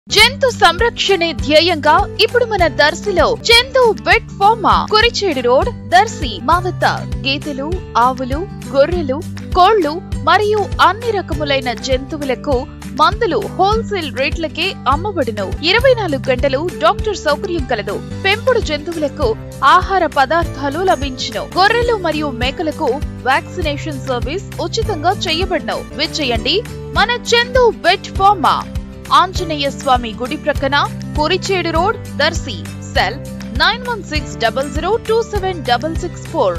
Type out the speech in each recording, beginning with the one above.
జంతు సంరక్షణే ధ్యేయంగా ఇప్పుడు మన దర్శిలో జంతు vet pharma Kurichedu road Darsi మా వద్ద గేదెలు ఆవులు గొర్రెలు కోళ్లు మరియు అన్ని రకములైన జంతువులకు మందులు హోల్సేల్ రేట్లకే అమ్మబడును ఇరవై నాలుగు గంటలు డాక్టర్ సౌకర్యం కలదు పెంపుడు జంతువులకు ఆహార పదార్థాలు లభించును గొర్రెలు మరియు మేకలకు వ్యాక్సినేషన్ సర్వీస్ ఉచితంగా చేయబడును విచ్చేయండి మన చందు వెట్ ఫార్మా ఆంజనేయ స్వామి గుడి ప్రక్కన Kurichedu road Darsi cell nine one six double zero two seven double six four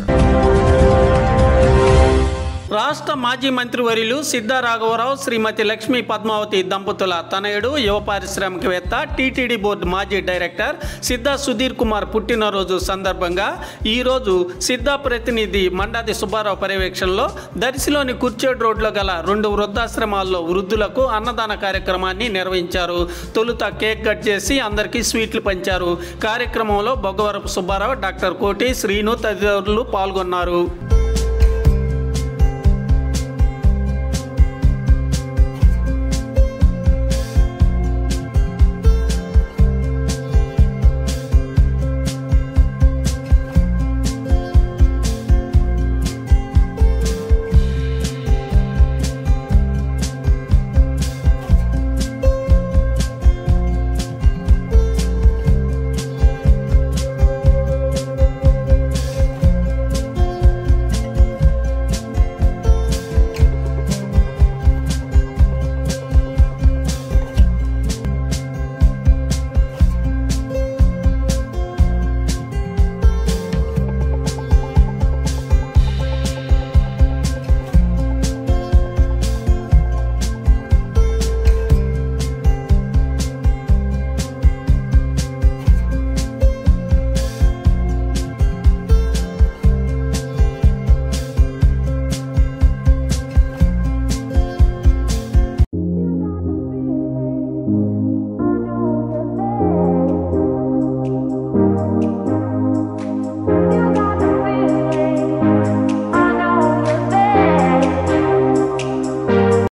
రాష్ట్ర మాజీ మంత్రివర్యులు సిద్ధా రాఘవరావు శ్రీమతి లక్ష్మీ పద్మావతి దంపతుల తనయుడు యువ పారిశ్రామికవేత్త టీటీడీ బోర్డు మాజీ డైరెక్టర్ సిద్ధా సుధీర్ కుమార్ పుట్టినరోజు సందర్భంగా ఈరోజు సిద్ధా ప్రతినిధి మండాది సుబ్బారావు పర్యవేక్షణలో దర్శిలోని కుర్చేడు రోడ్లో గల రెండు వృద్ధాశ్రమాల్లో వృద్ధులకు అన్నదాన కార్యక్రమాన్ని నిర్వహించారు తొలుత కేక్ కట్ చేసి అందరికీ స్వీట్లు పంచారు కార్యక్రమంలో బొగ్గవరపు సుబ్బారావు డాక్టర్ కోటి శ్రీను తదితరులు పాల్గొన్నారు